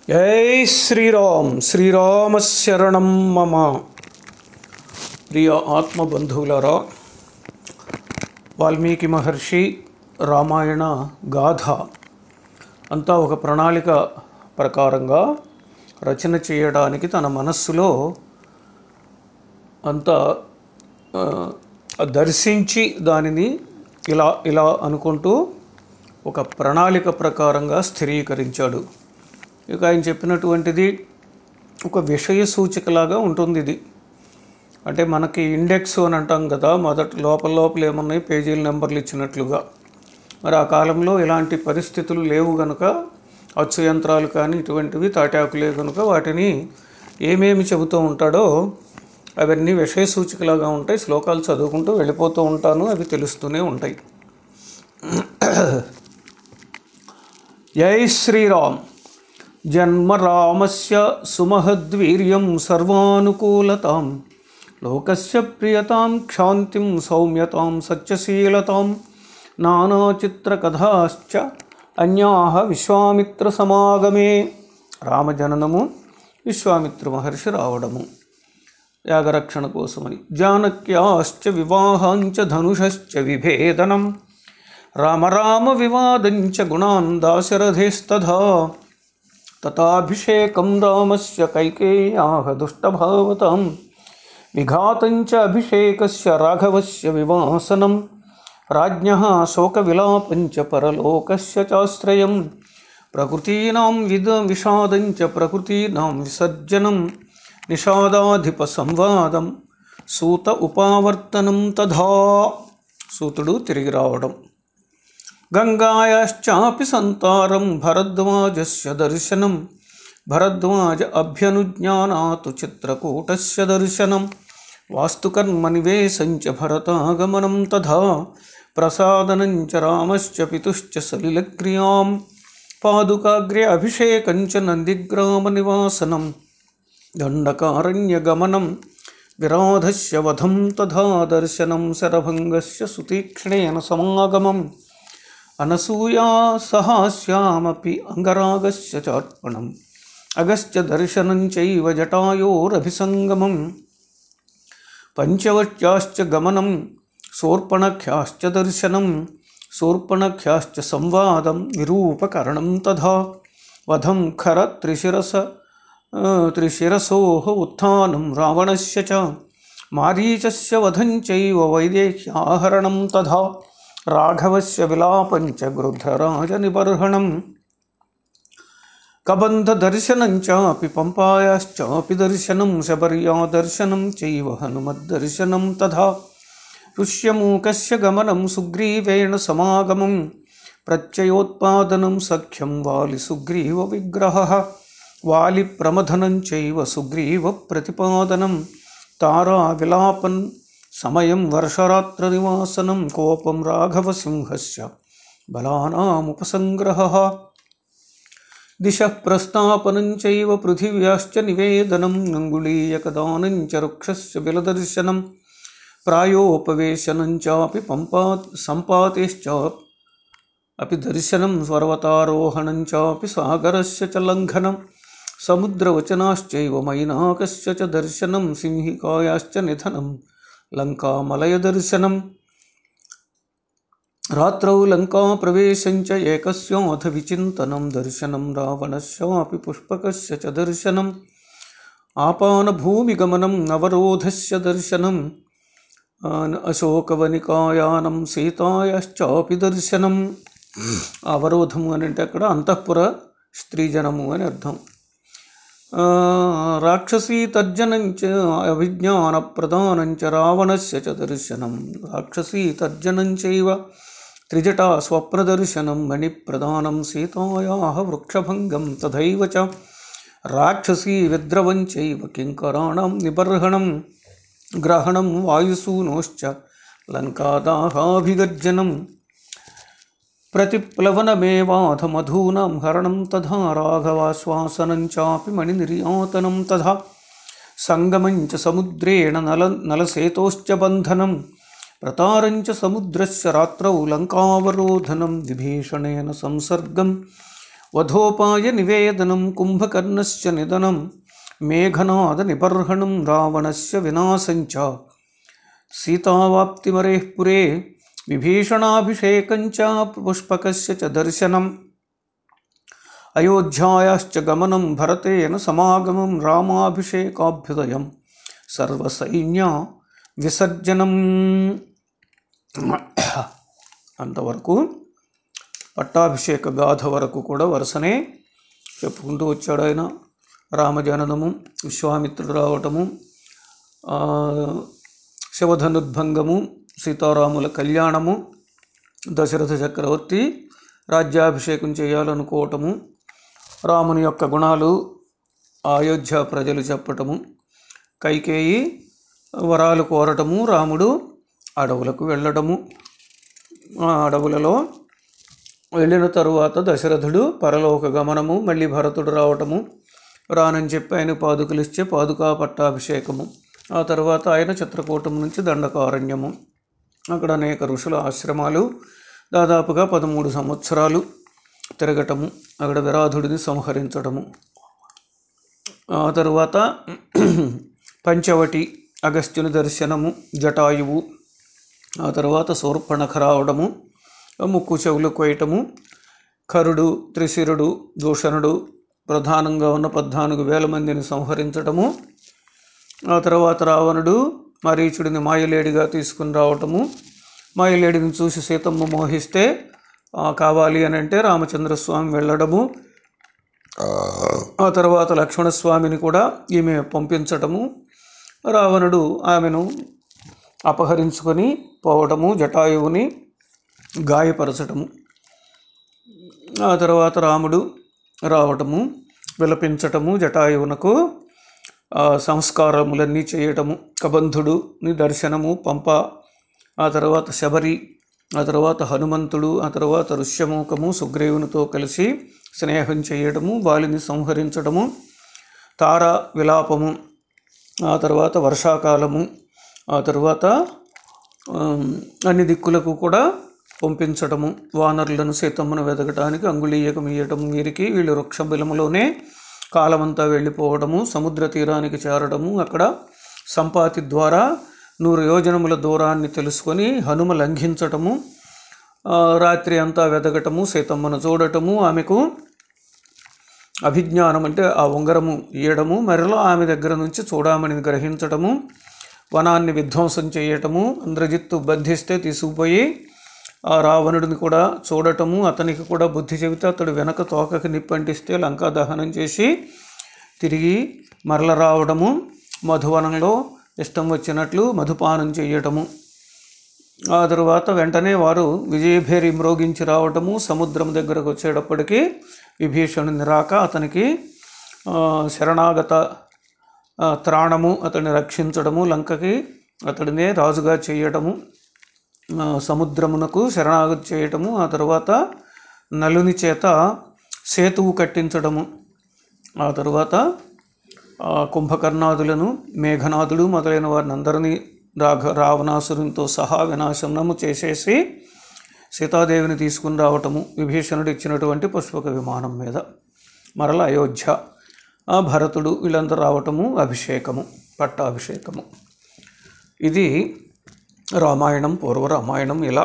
జై శ్రీరామ్ శ్రీరామ శరణం మమ ప్రియ ఆత్మబంధువులారా వాల్మీకి మహర్షి రామాయణ గాథ అంతా ఒక ప్రణాళిక ప్రకారంగా రచన చేయడానికి తన మనస్సులో అంతా ఆ, దర్శించి దానిని ఇలా ఇలా అనుకుంటూ ఒక ప్రణాళిక ప్రకారంగా స్థిరీకరించాడు ఇక ఆయన చెప్పినటువంటిది ఒక విషయ సూచికలాగా ఉంటుంది ఇది అంటే మనకి ఇండెక్స్ అని అంటాం కదా మొదట లోపల లోపల ఏమున్నాయి పేజీల నెంబర్లు ఇచ్చినట్లుగా మరి ఆ కాలంలో ఇలాంటి పరిస్థితులు లేవు గనుక అచ్చు యంత్రాలు కానీ ఇటువంటివి తాటాకులే కనుక వాటిని ఏమేమి చెబుతూ ఉంటాడో అవన్నీ విషయ సూచికలాగా ఉంటాయి శ్లోకాలు చదువుకుంటూ వెళ్ళిపోతూ ఉంటాను అవి తెలుస్తూనే ఉంటాయి జై శ్రీరామ్ జన్మ రామస్య సుమహద్వీర్యం సర్వానుకూలతాం లోకస్య ప్రియతాం క్షాంతిం సౌమ్యతాం సత్యశీలతాం నానాచిత్రకథాశ్చ అన్యాహ విశ్వామిత్ర సమాగమే రామజననము విశ్వామిత్ర మహర్షి రావడము యాగరక్షణ కోసమని జానక్యాశ్చ వివాహాంచ ధనుషశ్చ విభేదనం రామ రామ వివాదంచ గుణాన్ దాశరథేస్తథా తథాభిషేకం రామస్య కైకేయాః దుష్టభావతాం విఘాతంచ అభిషేకస్య రాఘవస్య వివాసనం రాజ్ఞः శోకవిలాపంచ పరలోకస్య చాశ్రయం ప్రకృతీనాం విద విషాదంచ ప్రకృతీనాం విసర్జనం నిషాదాధిప సంవాదం సూత ఉపావర్తనం తథా సూతుడు తిరిగి రావడం గంగాయాశ్చాపి సంతారం భరద్వాజస్య దర్శనం భరద్వాజ అభ్యనుజ్ఞానాతు చిత్రకూటస్య దర్శనం వాస్తుకర్మ నివేశంచ భరతాగమనం తథా ప్రసాదనం చ రామశ్చ పితుశ్చ సలిలక్రియాం పాదుకాగ్రే అభిషేకంచ నందిగ్రామ నివాసనం దండకారణ్యగమనం విరాధస్య వధం తథా దర్శనం శరభంగస్య సుతీక్ష్ణేన సమాగమం అనసూయా సహాస్యామపి అంగరాగస్య చార్పణం అగస్త్య దర్శనం చైవ జటాయోరభిసంగమం పంచవట్యాశ్చ గమనం శూర్పణఖ్యాశ్చ దర్శనం శూర్పణఖ్యాశ్చ సంవాదం విరూపకరణం తథా వధం ఖర త్రిశిరస ఆ, త్రిశిరసోః ఉత్థానం రావణస్య చ మారీచస్య వధం చైవ వైదేహ్యాహరణం తథా రాఘవస్య విలాపం చ గృధ్రరాజనిబర్హణం కబంధదర్శనం చాపి పంపాయాశ్చాపి దర్శనం శబర్యా దర్శనం చైవ హనుమద్దర్శనం తథా ఋష్యమూకస్య గమనం సుగ్రీవేణ సమాగమం ప్రత్యయోత్పాదనం సఖ్యం వాలి సుగ్రీవ విగ్రహ వాలి ప్రమథనం చైవ సుగ్రీవ ప్రతిపాదనం తారా విలాపన్ సమయం వర్షరాత్ర నివాసనం కోపం రాఘవ సింహస్య బలానాముపసంగ్రహ దిశ ప్రస్థాపనం చైవ పృథివ్యాశ్చ నివేదనం అంగుళీయకదానం చ వృక్షస్య బిలదర్శనం ప్రాయోపవేశనం చాపి పంపా సంపాతేశ్చ అపి దర్శనం స్వర్వతారోహణం చాపి సాగరస్య చ లంఘనం సముద్రవచనాశ్చైవ మైనాకస్య చ దర్శనం సింహికాయాశ్చ నిధనం లంకామలయదర్శనం రాత్రౌ లంకాప్రవేశంచ ఏకస్యాథ విచింతనం దర్శనం రావణస్యాపి పుష్పకస్య చ దర్శనం ఆపానభూమిగమనం అవరోధస్య దర్శనం ఆన్- అశోకవనికాయానం సీతాయాశ్చాపి దర్శనం అవరోధము అని అంటే అక్కడ అంతఃపుర స్త్రీజనము అని అర్థం ఆ, రాక్షసీ తర్జనం చ అభిజ్ఞాన ప్రదానం చ రావణస్య చ దర్శనం రాక్షసీ తర్జనం చైవ త్రిజటా స్వప్నదర్శనం మణిప్రదానం సీతాయా వృక్షభంగం తథైవ చ రాక్షసీ విద్రవం చైవ కింకరాణం నిబర్హణం గ్రహణం వాయుసూనోశ్చ లంకాదాహాభిగర్జనం प्रतिप्लवनमेवाथ मधूनां हरणं तथा राघवाश्वासनं चापि मणिनिर्यातनं तथा सङ्गमं च समुद्रेण नल नलसेतोश्च बन्धनं प्रतारं च समुद्रस्य रात्रौ लङ्कावरोधनं विभीषणेन संसर्गं వధోపాయ నివేదనం కుంభకర్ణశ్చ నిధనం మేఘనాద నిబర్హణం రావణస్య వినాశంచ సీతావాప్తిమరేః పురే విభీషణాభిషేకంచ పుష్పకస్య చ దర్శనం అయోధ్యాయాశ్చ గమనం భరతేన సమాగమం రామాభిషేకాభ్యుదయం సర్వసైన్య విసర్జనం అంతవరకు పట్టాభిషేక గాథ వరకు కూడా వరుసనే చెప్పుకుంటూ వచ్చాడు ఆయన రామజననము విశ్వామిత్రుడు రావటము ఆ, శివధనుద్భంగము సీతారాముల కళ్యాణము దశరథ చక్రవర్తి రాజ్యాభిషేకం చేయాలనుకోవటము రాముని యొక్క గుణాలు అయోధ్య ప్రజలు చెప్పటము కైకేయి వరాలు కోరటము రాముడు అడవులకు వెళ్ళడము ఆ అడవులలో వెళ్ళిన తరువాత దశరథుడు పరలోక గమనము మళ్ళీ భరతుడు రావటము రానని చెప్పి ఆయన పాదుకలు ఇచ్చే పాదుకా పట్టాభిషేకము ఆ తర్వాత ఆయన చిత్రకూటం నుంచి దండకారణ్యము అక్కడ అనేక ఋషుల ఆశ్రమాలు దాదాపుగా పదమూడు సంవత్సరాలు తిరగటము అక్కడ విరాధుడిని సంహరించడము ఆ తరువాత పంచవటి అగస్త్యుని దర్శనము జటాయువు ఆ తర్వాత శూర్పణఖ రావడము ముక్కు చెవులు కోయటము కరుడు త్రిశిరుడు దూషణుడు ప్రధానంగా ఉన్న పద్నాలుగు వేల మందిని సంహరించటము ఆ తర్వాత రావణుడు మరీచుడిని మాయలేడిగా తీసుకుని రావటము మాయలేడిని చూసి సీతమ్మ మోహిస్తే ఆ, కావాలి అని అంటే రామచంద్రస్వామి వెళ్ళడము ఆ తర్వాత లక్ష్మణస్వామిని కూడా ఈమె పంపించటము రావణుడు ఆమెను అపహరించుకొని పోవటము జటాయువుని గాయపరచటము ఆ తర్వాత రాముడు రావటము విలపించటము జటాయువునకు ఆ, సంస్కారములన్నీ చేయటము కబంధుడుని దర్శనము పంప ఆ తర్వాత శబరి ఆ తర్వాత హనుమంతుడు ఆ తర్వాత ఋష్యమూకము సుగ్రీవునితో కలిసి స్నేహం చేయడము వాలిని సంహరించడము తార విలాపము ఆ తర్వాత వర్షాకాలము ఆ తర్వాత ఆమ్, అన్ని దిక్కులకు కూడా పంపించడము వానరులను సీతమ్మను వెతకటానికి అంగుళీయకం ఇయ్యటం వీరికి వీళ్ళు వృక్షబిలములోనే కాలమంతా వెళ్ళిపోవడము సముద్ర తీరానికి చేరడము అక్కడ సంపాతి ద్వారా నూరు యోజనముల దూరాన్ని తెలుసుకొని హనుమ లంఘించటము ఆ, రాత్రి అంతా వెతకటము సీతమ్మను చూడటము ఆమెకు అభిజ్ఞానం అంటే ఆ ఉంగరము ఇయ్యడము మరలా ఆమె దగ్గర నుంచి చూడమని గ్రహించటము వనాన్ని విధ్వంసం చేయటము ఇంద్రజిత్తు బంధిస్తే తీసుకుపోయి ఆ రావణుడిని కూడా చూడటము అతనికి కూడా బుద్ధి చెబితే అతడు వెనక తోకకి నిప్పంటిస్తే లంకా దహనం చేసి తిరిగి మరల రావడము మధువనంలో ఇష్టం వచ్చినట్లు మధుపానం చేయటము ఆ తరువాత వెంటనే వారు విజయభేరి మ్రోగించి రావటము సముద్రం దగ్గరకు వచ్చేటప్పటికి విభీషణుని రాక అతనికి ఆ, శరణాగత ఆ, త్రాణము అతన్ని రక్షించడము లంకకి అతడినే రాజుగా చేయటము ఆ, సముద్రమునకు శరణాగతి చేయటము ఆ తర్వాత నలుని చేత సేతువు కట్టించడము ఆ తరువాత ఆ, కుంభకర్ణాదులను మేఘనాథుడు మొదలైన వారిని అందరినీ రాఘ రావణాసురునితో సహా వినాశనము చేసేసి సీతాదేవిని తీసుకుని రావటము విభీషణుడు ఇచ్చినటువంటి పుష్పక విమానం మీద మరల అయోధ్య ఆ భరతుడు వీళ్ళందరూ రావటము అభిషేకము పట్టాభిషేకము ఇది రామాయణం పూర్వ రామాయణం ఇలా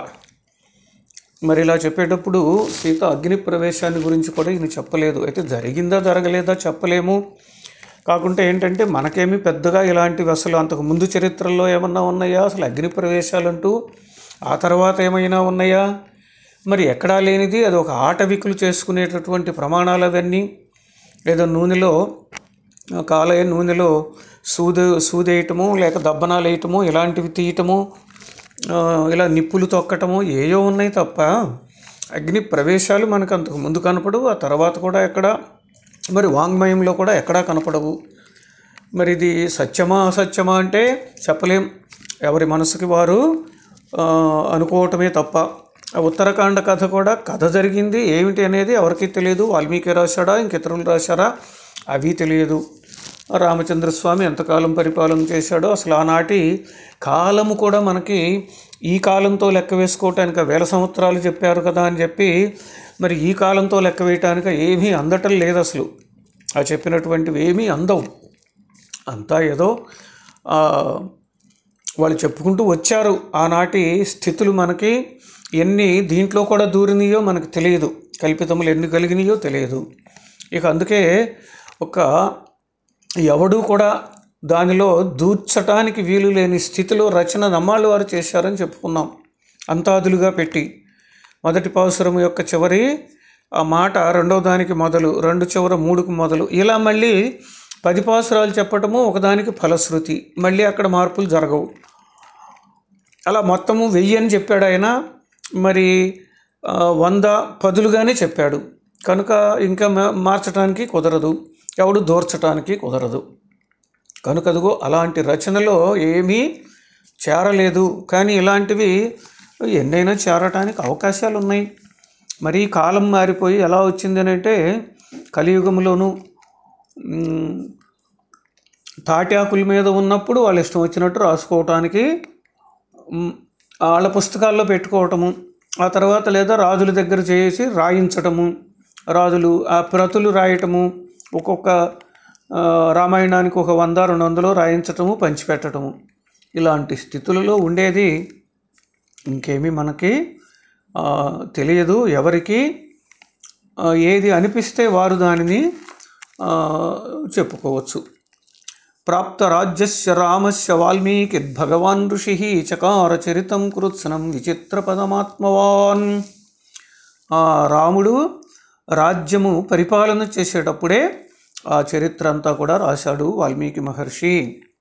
మరి ఇలా చెప్పేటప్పుడు సీత అగ్ని ప్రవేశాన్ని గురించి కూడా ఈయన చెప్పలేదు అయితే జరిగిందా జరగలేదా చెప్పలేము కాకుంటే ఏంటంటే మనకేమి పెద్దగా ఇలాంటివి అసలు అంతకు ముందు చరిత్రలో ఏమన్నా ఉన్నాయా అసలు అగ్ని ప్రవేశాలంటూ ఆ తర్వాత ఏమైనా ఉన్నాయా మరి ఎక్కడా లేనిది అది ఒక ఆటవికులు చేసుకునేటటువంటి ప్రమాణాలు అవన్నీ ఏదో నూనెలో కాలయ నూనెలో సూది సూదేయటము లేక దబ్బనాలు వేయటము ఇలాంటివి తీయటము ఆ, ఇలా నిప్పులు తొక్కటము ఏయో ఉన్నాయి తప్ప అగ్ని ప్రవేశాలు మనకు అంతకు ముందు కనపడవు ఆ తర్వాత కూడా ఎక్కడ మరి వాంగ్మయంలో కూడా ఎక్కడా కనపడవు మరి ఇది సత్యమా అసత్యమా అంటే చెప్పలేం ఎవరి మనసుకి వారు ఆ, అనుకోవటమే తప్ప ఆ ఉత్తరాఖండ కథ కూడా కథ జరిగింది ఏమిటి అనేది ఎవరికీ తెలియదు వాల్మీకి రాశాడా ఇంకితరులు రాశారా అవి తెలియదు రామచంద్రస్వామి ఎంతకాలం పరిపాలన చేశాడో అసలు ఆనాటి కాలము కూడా మనకి ఈ కాలంతో లెక్క వేసుకోవటానికి ఆ వేల సంవత్సరాలు చెప్పారు కదా అని చెప్పి మరి ఈ కాలంతో లెక్క వేయటానికి ఏమీ అందటం లేదు అసలు ఆ చెప్పినటువంటివి ఏమీ అందవు అంతా ఏదో ఆ, వాళ్ళు చెప్పుకుంటూ వచ్చారు ఆనాటి స్థితులు మనకి ఎన్ని దీంట్లో కూడా దూరినాయో మనకు తెలియదు కల్పితములు ఎన్ని కలిగినాయో తెలియదు ఇక అందుకే ఒక ఎవడు కూడా దానిలో దూర్చటానికి వీలు లేని స్థితిలో రచన నమ్మాళ్ళు వారు చేశారని చెప్పుకున్నాం అంతాదులుగా పెట్టి మొదటి పాసురం యొక్క చివరి ఆ మాట రెండో దానికి మొదలు రెండు చివర మూడుకు మొదలు ఇలా మళ్ళీ పది పాసురాలు చెప్పటము ఒకదానికి ఫలశ్రుతి మళ్ళీ అక్కడ మార్పులు జరగవు అలా మొత్తము వెయ్యి అని చెప్పాడు ఆయన మరి ఆ, వంద పదులుగానే చెప్పాడు కనుక ఇంకా మా- మార్చడానికి కుదరదు ఎవడు దూర్చడానికి కుదరదు కనుక అదిగో అలాంటి రచనలో ఏమీ చేరలేదు కానీ ఇలాంటివి ఎన్నైనా చేరటానికి అవకాశాలు ఉన్నాయి మరి కాలం మారిపోయి ఎలా వచ్చింది అని అంటే కలియుగంలోనూ మ్, తాటి ఆకుల మీద ఉన్నప్పుడు వాళ్ళ ఇష్టం వచ్చినట్టు రాసుకోవటానికి మ్, వాళ్ళ పుస్తకాల్లో పెట్టుకోవటము ఆ తర్వాత లేదా రాజుల దగ్గర చేసి రాయించటము రాజులు ఆ ప్రతులు రాయటము ఒక్కొక్క ఆ, రామాయణానికి ఒక వంద రెండు వందలు రాయించటము పంచిపెట్టడము ఇలాంటి స్థితులలో ఉండేది ఇంకేమీ మనకి ఆ, తెలియదు ఎవరికి ఆ, ఏది అనిపిస్తే వారు దానిని ఆ, చెప్పుకోవచ్చు ప్రాప్త రాజ్యస్య రామస్య వాల్మీకిర్భగవాన్ ఋషి చకార చరితం కృత్సనం విచిత్ర పదమాత్మవాన్ ఆ రాముడు రాజ్యము పరిపాలన చేసేటప్పుడే ఆ చరిత్ర అంతా కూడా రాశాడు వాల్మీకి మహర్షి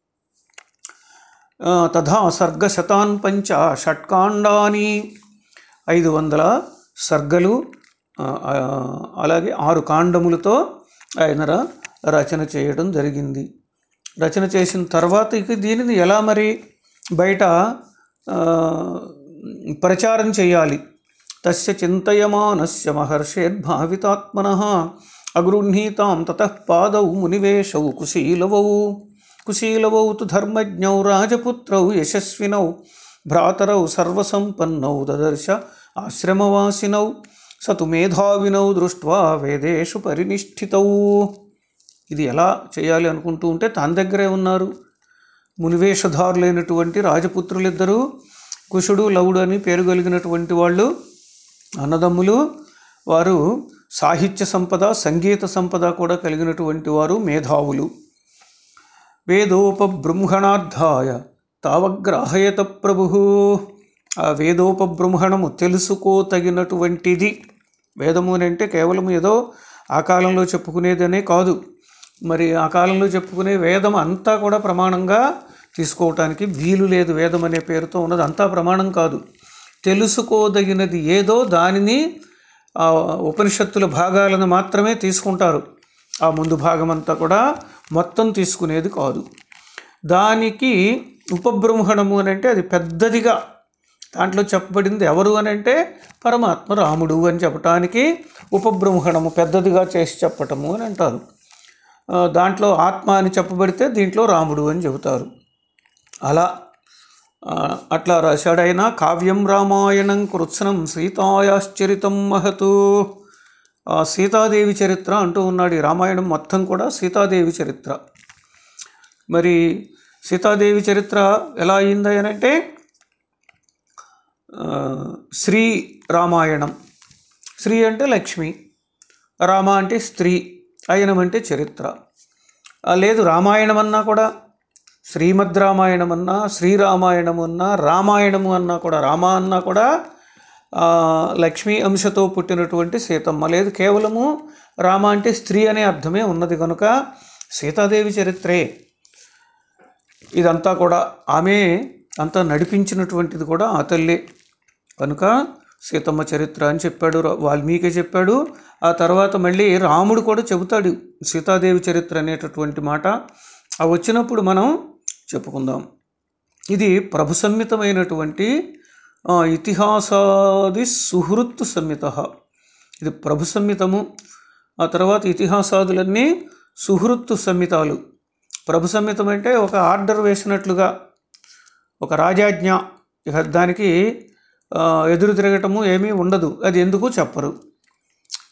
ఆ, తథా సర్గశతాన్ పంచ షట్కాండాని ఐదు వందల సర్గలు ఆ, ఆ, అలాగే ఆరు కాండములతో ఆయన ర- రచన చేయడం జరిగింది రచన చేసిన తర్వాత ఇక దీనిని ఎలా మరి బయట ఆ, ప్రచారం చేయాలి తస్య చింతయమానస్య మహర్షేద్భావితాత్మన అగృహీతాం తతః పాదౌ మునివేశౌ కుశీలవౌ కుశీలవౌ తు ధర్మజ్ఞౌ రాజపుత్రౌ యశస్వినౌ భ్రాతరౌ సర్వసంపన్నౌ దదర్శ ఆశ్రమవాసినౌ సతు మేధావినౌ దృష్ట్వా వేదేషు పరినిష్ఠితౌ ఇది ఎలా చేయాలి అనుకుంటూ ఉంటే తన దగ్గరే ఉన్నారు మునివేషధారులైనటువంటి రాజపుత్రులిద్దరూ కుషుడు లవుడు అని పేరు కలిగినటువంటి వాళ్ళు అన్నదమ్ములు వారు సాహిత్య సంపద సంగీత సంపద కూడా కలిగినటువంటి వారు మేధావులు వేదోపబృంహణార్థాయ తావగ్రాహయత ప్రభు ఆ వేదోపబృంహణము తెలుసుకోతగినటువంటిది వేదము అని అంటే కేవలం ఏదో ఆ కాలంలో చెప్పుకునేదనే కాదు మరి ఆ కాలంలో చెప్పుకునే వేదం అంతా కూడా ప్రమాణంగా తీసుకోవటానికి వీలు లేదు వేదం అనే పేరుతో ఉన్నది అంతా ప్రమాణం కాదు తెలుసుకోదగినది ఏదో దానిని ఆ ఉపనిషత్తుల భాగాలను మాత్రమే తీసుకుంటారు ఆ ముందు భాగం అంతా కూడా మొత్తం తీసుకునేది కాదు దానికి ఉపబ్రహ్మణము అని అంటే అది పెద్దదిగా దాంట్లో చెప్పబడింది ఎవరు అని అంటే పరమాత్మ రాముడు అని చెప్పటానికి ఉపబ్రహ్మణము పెద్దదిగా చేసి చెప్పటము అని అంటారు ఆ, దాంట్లో ఆత్మ అని చెప్పబడితే దీంట్లో రాముడు అని చెబుతారు అలా ఆ, అట్లా రాశాడు ఆయన కావ్యం రామాయణం కృత్సనం సీతాయాశ్చరితం మహతు ఆ, సీతాదేవి చరిత్ర అంటూ ఉన్నాడు ఈ రామాయణం మొత్తం కూడా సీతాదేవి చరిత్ర మరి సీతాదేవి చరిత్ర ఎలా అయింది అని అంటే ఆ, శ్రీ రామాయణం శ్రీ అంటే లక్ష్మి రామ అంటే స్త్రీ అయనం అంటే చరిత్ర ఆ, లేదు రామాయణం అన్నా కూడా శ్రీమద్ రామాయణం అన్నా శ్రీరామాయణం అన్నా రామాయణము అన్నా కూడా రామ అన్నా కూడా ఆ, లక్ష్మీ అంశతో పుట్టినటువంటి సీతమ్మ లేదు కేవలము రామ అంటే స్త్రీ అనే అర్థమే ఉన్నది కనుక సీతాదేవి చరిత్రే ఇదంతా కూడా ఆమె అంతా నడిపించినటువంటిది కూడా ఆ తల్లే కనుక సీతమ్మ చరిత్ర అని చెప్పాడు రా- వాల్మీకి చెప్పాడు ఆ తర్వాత మళ్ళీ రాముడు కూడా చెబుతాడు సీతాదేవి చరిత్ర అనేటటువంటి మాట ఆ వచ్చినప్పుడు మనం చెప్పుకుందాం ఇది ప్రభు సంహితమైనటువంటి ఆ, ఇతిహాసాది సుహృత్ సంహిత ఇది ప్రభు సంహితము ఆ తర్వాత ఇతిహాసాదులన్నీ సుహృత్తు సంహితాలు ప్రభు సంహితం అంటే ఒక ఆర్డర్ వేసినట్లుగా ఒక రాజాజ్ఞ ఇక దానికి ఆ, ఎదురు తిరగటము ఏమీ ఉండదు అది ఎందుకు చెప్పరు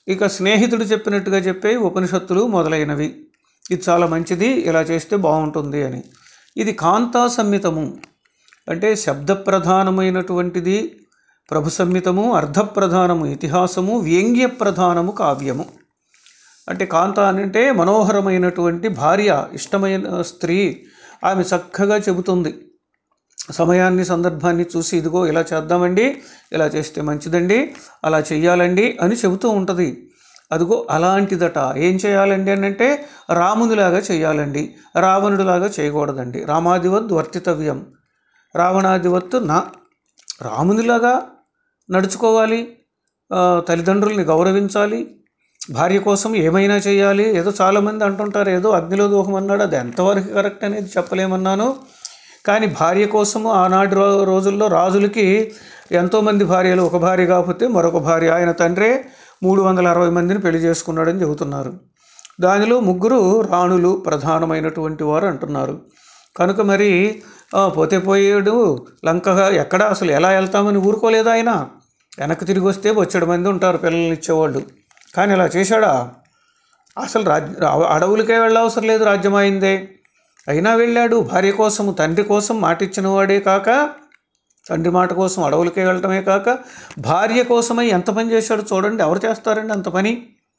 ఇక స్నేహితుడు చెప్పినట్టుగా చెప్పే ఉపనిషత్తులు మొదలైనవి ఇది చాలా మంచిది ఇలా చేస్తే బాగుంటుంది అని ఇది కాంతా సంహితము అంటే శబ్ద ప్రధానమైనటువంటిది ప్రభు సంహితము అర్ధప్రధానము ఇతిహాసము వ్యంగ్య ప్రధానము కావ్యము అంటే కాంత అని అంటే మనోహరమైనటువంటి భార్య ఇష్టమైన స్త్రీ ఆమె చక్కగా చెబుతుంది సమయాన్ని సందర్భాన్ని చూసి ఇదిగో ఇలా చేద్దామండి ఇలా చేస్తే మంచిదండి అలా చెయ్యాలండి అని చెబుతూ ఉంటుంది అదిగో అలాంటిదట ఏం చేయాలండి అని అంటే రామునిలాగా చేయాలండి రావణుడిలాగా చేయకూడదండి రామాదివత్ వర్తితవ్యం రావణాదివత్ నా రామునిలాగా నడుచుకోవాలి ఆ, తల్లిదండ్రుల్ని గౌరవించాలి భార్య కోసం ఏమైనా చేయాలి ఏదో చాలామంది అంటుంటారు ఏదో అగ్నిలో దోహం అన్నాడు అది ఎంతవరకు కరెక్ట్ అనేది చెప్పలేమన్నాను కానీ భార్య కోసము ఆనాటి రో రోజుల్లో రాజులకి ఎంతోమంది భార్యలు ఒక భార్య కాకపోతే మరొక భార్య ఆయన తండ్రే మూడు వందల అరవై మందిని పెళ్లి చేసుకున్నాడని చెబుతున్నారు దానిలో ముగ్గురు రాణులు ప్రధానమైనటువంటి వారు అంటున్నారు కనుక మరి ఆ, పోతే పోయాడు లంకగా ఎక్కడ అసలు ఎలా వెళ్తామని ఊరుకోలేదు ఆయన వెనక్కి తిరిగి వస్తే వచ్చేడు మంది ఉంటారు పిల్లల్ని ఇచ్చేవాళ్ళు కానీ ఇలా చేశాడా అసలు రాజ్య అడవులకే వెళ్ళవసరం లేదు రాజ్యం అయిందే అయినా వెళ్ళాడు భార్య కోసము తండ్రి కోసం మాట ఇచ్చిన వాడే కాక తండ్రి మాట కోసం అడవులకే వెళ్ళటమే కాక భార్య కోసమై ఎంత పని చేశాడు చూడండి ఎవరు చేస్తారండి అంత పని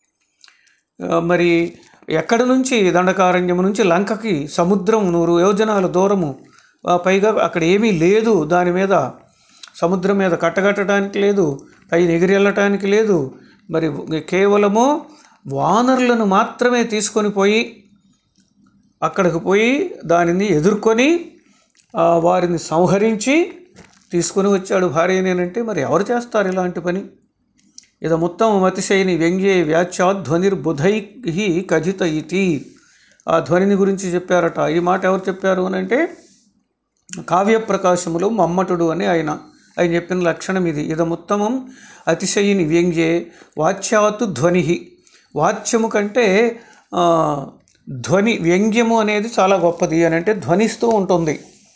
ఆ, మరి ఎక్కడి నుంచి దండకారణ్యం నుంచి లంకకి సముద్రం నూరు యోజనాల దూరము ఆ, పైగా అక్కడ ఏమీ లేదు దాని మీద సముద్రం మీద కట్టగట్టడానికి లేదు పైన ఎగిరి వెళ్ళటానికి లేదు మరి కేవలము వానరులను మాత్రమే తీసుకొని పోయి అక్కడికి పోయి దానిని ఎదుర్కొని ఆ, వారిని సంహరించి తీసుకొని వచ్చాడు భార్యనేనంటే మరి ఎవరు చేస్తారు ఇలాంటి పని ఇద మొత్తం అతిశయని వ్యంగ్యే వ్యాఖ్యాధ్వనిర్బుధై కథిత ఇతి ఆ ధ్వనిని గురించి చెప్పారట ఈ మాట ఎవరు చెప్పారు అని అంటే కావ్య ప్రకాశములు మమ్మటుడు అని ఆయన ఆయన చెప్పిన లక్షణం ఇది ఇదముత్తమం అతిశయిని వ్యంగ్యే వాచ్యాతు ధ్వని వాచ్యము కంటే ఆ, ధ్వని వ్యంగ్యము అనేది చాలా గొప్పది అని అంటే ధ్వనిస్తూ ఉంటుంది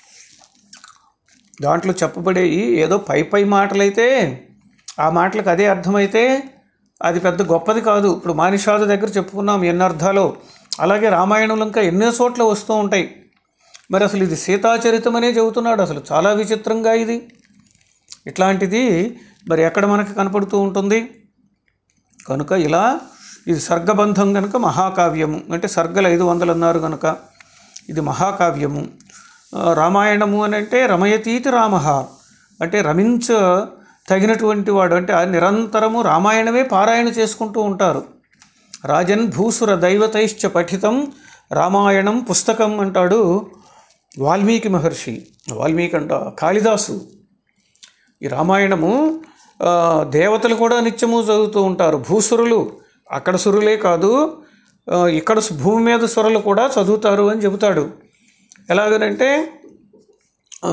దాంట్లో చెప్పబడేవి ఏదో పై పై మాటలైతే ఆ మాటలకు అదే అర్థమైతే అది పెద్ద గొప్పది కాదు ఇప్పుడు మానిషాద దగ్గర చెప్పుకున్నాం ఎన్ని అర్థాలు అలాగే రామాయణంలో ఇంకా ఎన్నో చోట్ల వస్తూ ఉంటాయి మరి అసలు ఇది సీతాచరితం అనే చెబుతున్నాడు అసలు చాలా విచిత్రంగా ఇది ఇట్లాంటిది మరి ఎక్కడ మనకి కనపడుతూ ఉంటుంది కనుక ఇలా ఇది సర్గబంధం కనుక మహాకావ్యము అంటే సర్గలు ఐదు వందలు అన్నారు కనుక ఇది మహాకావ్యము ఆ, రామాయణము అని అంటే రమయతీతి రామ అంటే రమించ తగినటువంటి వాడు అంటే ఆ నిరంతరము రామాయణమే పారాయణ చేసుకుంటూ ఉంటారు రాజన్ భూసుర దైవతైశ్చ పఠితం రామాయణం పుస్తకం అంటాడు వాల్మీకి మహర్షి వాల్మీకి అంట కాళిదాసు ఈ రామాయణము ఆ, దేవతలు కూడా నిత్యము చదువుతూ ఉంటారు భూసురులు అక్కడ సురులే కాదు ఆ, ఇక్కడ సు- భూమి మీద సురలు కూడా చదువుతారు అని చెబుతాడు ఎలాగనంటే ఆ,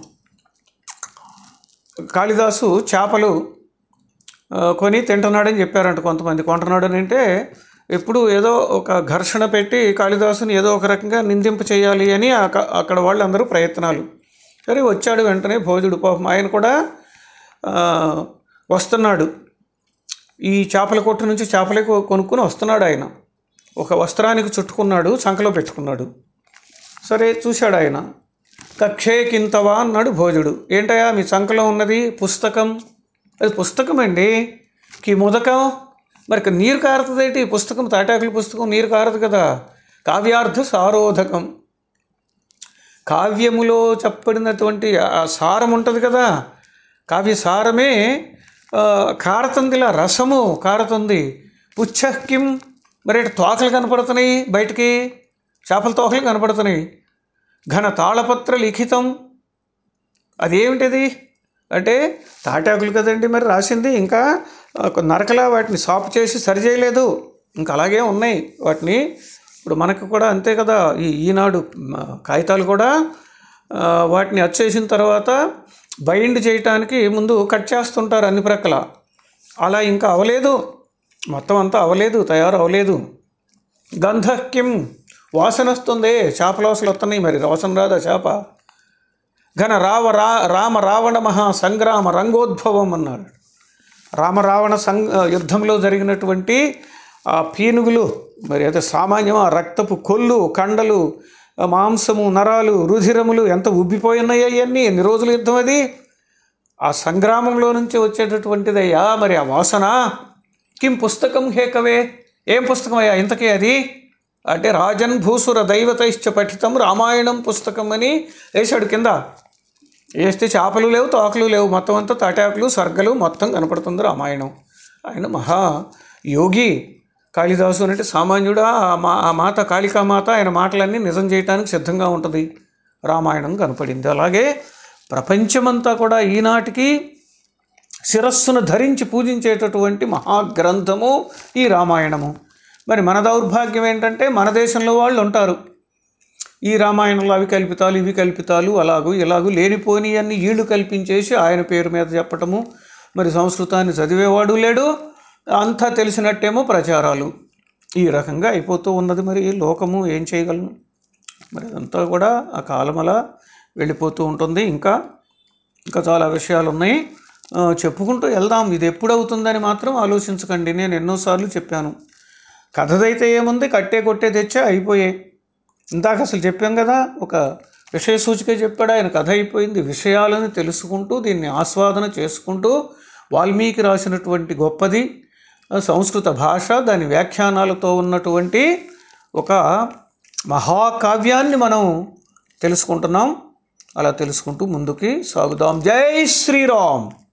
కాళిదాసు చేపలు ఆ, కొని తింటున్నాడని చెప్పారంట కొంతమంది కొంటున్నాడు అని అంటే ఎప్పుడు ఏదో ఒక ఘర్షణ పెట్టి కాళిదాసుని ఏదో ఒక రకంగా నిందింప చేయాలి అని అక- అక్కడ వాళ్ళందరూ ప్రయత్నాలు సరే వచ్చాడు వెంటనే భోజుడు పాపం ఆయన కూడా ఆ, వస్తున్నాడు ఈ చేపల కొట్టు నుంచి చేపలే కొ- కొనుక్కొని వస్తున్నాడు ఆయన ఒక వస్త్రానికి చుట్టుకున్నాడు సంకలో పెట్టుకున్నాడు సరే చూశాడు ఆయన కక్షే కింతవా అన్నాడు భోజుడు ఏంటయ్యా మీ సంకలో ఉన్నది పుస్తకం అది పుస్తకం అండి కి ముదకం మరి ఇక నీరు కారుతుందేంటి పుస్తకం తాటాకుల పుస్తకం నీరు కారదు కదా కావ్యార్థ సారోధకం కావ్యములో చెప్పబడినటువంటి ఆ సారం ఉంటుంది కదా కావ్య సారమే ఆ, కారుతుందిలా రసము కారుతుంది పుచ్చకిం మరి ఇటు తోకలు కనపడుతున్నాయి బయటికి చేపల తోకలు కనపడుతున్నాయి ఘన తాళపత్ర లిఖితం అదేమిటిది అంటే తాటాకులు కదండి మరి రాసింది ఇంకా ఆ, ఒక నరకలా వాటిని సాపు చేసి సరి చేయలేదు ఇంకా అలాగే ఉన్నాయి వాటిని ఇప్పుడు మనకు కూడా అంతే కదా ఈ ఈనాడు మ, కాగితాలు కూడా ఆ, వాటిని అచ్చేసిన తర్వాత బైండ్ చేయటానికి ముందు కట్ చేస్తుంటారు అన్ని ప్రక్కల అలా ఇంకా అవలేదు మొత్తం అంతా అవలేదు తయారు అవలేదు గంధక్యం వాసన వస్తుంది చేపల వాసన వస్తున్నాయి మరి వాసన రాదా చేప ఘన రావ రా రామ రావణ మహా సంగ్రామ రంగోద్భవం అన్నాడు రామరావణ సంఘ యుద్ధంలో జరిగినటువంటి ఆ పీనుగులు మరి అయితే సామాన్యం ఆ రక్తపు కొల్లు కండలు ఆ మాంసము నరాలు రుధిరములు ఎంత ఉబ్బిపోయి ఉన్నాయి అవన్నీ ఎన్ని రోజుల యుద్ధం అది ఆ సంగ్రామంలో నుంచి వచ్చేటటువంటిదయ్యా మరి ఆ వాసన కిం పుస్తకం హేకవే ఏం పుస్తకం అయ్యా ఇంతకీ అది అంటే రాజన్ భూసుర దైవతైశ్చ పఠితం రామాయణం పుస్తకం అని వేశాడు కింద వేస్తే చేపలు లేవు తోకలు లేవు మొత్తం అంతా తాటాకులు సర్గలు మొత్తం కనపడుతుంది రామాయణం ఆయన మహా యోగి కాళిదాసు అంటే సామాన్యుడా ఆ మా ఆ మాత కాళికామాత ఆయన మాటలన్నీ నిజం చేయడానికి సిద్ధంగా ఉంటుంది రామాయణం కనపడింది అలాగే ప్రపంచమంతా కూడా ఈనాటికి శిరస్సును ధరించి పూజించేటటువంటి మహాగ్రంథము ఈ రామాయణము మరి మన దౌర్భాగ్యం ఏంటంటే మన దేశంలో వాళ్ళు ఉంటారు ఈ రామాయణంలో అవి కల్పితాలు ఇవి కల్పితాలు అలాగూ ఇలాగూ లేనిపోని అన్ని ఈళ్ళు కల్పించేసి ఆయన పేరు మీద చెప్పటము మరి సంస్కృతాన్ని చదివేవాడు లేడు అంతా తెలిసినట్టేమో ప్రచారాలు ఈ రకంగా అయిపోతూ ఉన్నది మరి లోకము ఏం చేయగలను మరి అదంతా కూడా ఆ కాలం అలా వెళ్ళిపోతూ ఉంటుంది ఇంకా ఇంకా చాలా విషయాలు ఉన్నాయి ఆ, చెప్పుకుంటూ వెళ్దాం ఇది ఎప్పుడు అవుతుందని మాత్రం ఆలోచించకండి నేను ఎన్నోసార్లు చెప్పాను కథదైతే ఏముంది కట్టే కొట్టే తెచ్చా అయిపోయాయి ఇందాక అసలు చెప్పాం కదా ఒక విషయ సూచిక చెప్పాడు ఆయన కథ అయిపోయింది విషయాలను తెలుసుకుంటూ దీన్ని ఆస్వాదన చేసుకుంటూ వాల్మీకి రాసినటువంటి గొప్పది ఆ సంస్కృత భాష దాని వ్యాఖ్యానాలతో ఉన్నటువంటి ఒక మహాకావ్యాన్ని మనం తెలుసుకుంటున్నాం అలా తెలుసుకుంటూ ముందుకి సాగుదాం జై శ్రీరామ్